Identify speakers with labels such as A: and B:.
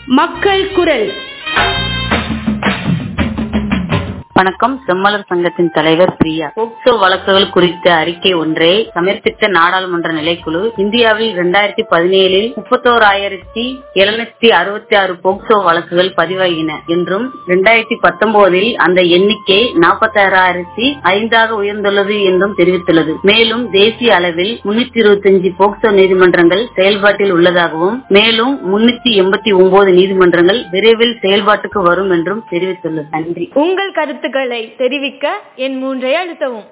A: மக்கள் குரல்
B: வணக்கம் செம்மலர் சங்கத்தின் தலைவர் பிரியா போக்சோ வழக்குகள் குறித்த அறிக்கை ஒன்றை சமர்ப்பித்த நாடாளுமன்ற நிலைக்குழு இந்தியாவில் இரண்டாயிரத்தி பதினேழில் முப்பத்தோராயிரத்தி எழுநூத்தி அறுபத்தி ஆறு போக்சோ வழக்குகள் பதிவாகின என்றும் இரண்டாயிரத்தி பத்தொன்பதில் அந்த எண்ணிக்கை நாற்பத்தாறாயிரத்தி ஐந்தாக உயர்ந்துள்ளது என்றும் தெரிவித்துள்ளது மேலும் தேசிய அளவில் முன்னூத்தி இருபத்தி அஞ்சு போக்சோ நீதிமன்றங்கள் செயல்பாட்டில் உள்ளதாகவும் மேலும் முன்னூத்தி எண்பத்தி ஒன்பது நீதிமன்றங்கள் விரைவில் செயல்பாட்டுக்கு வரும் என்றும் தெரிவித்துள்ளது நன்றி
A: உங்கள் கருத்துக்களை தெரிவிக்க என் மூன்றை அழுத்தவும்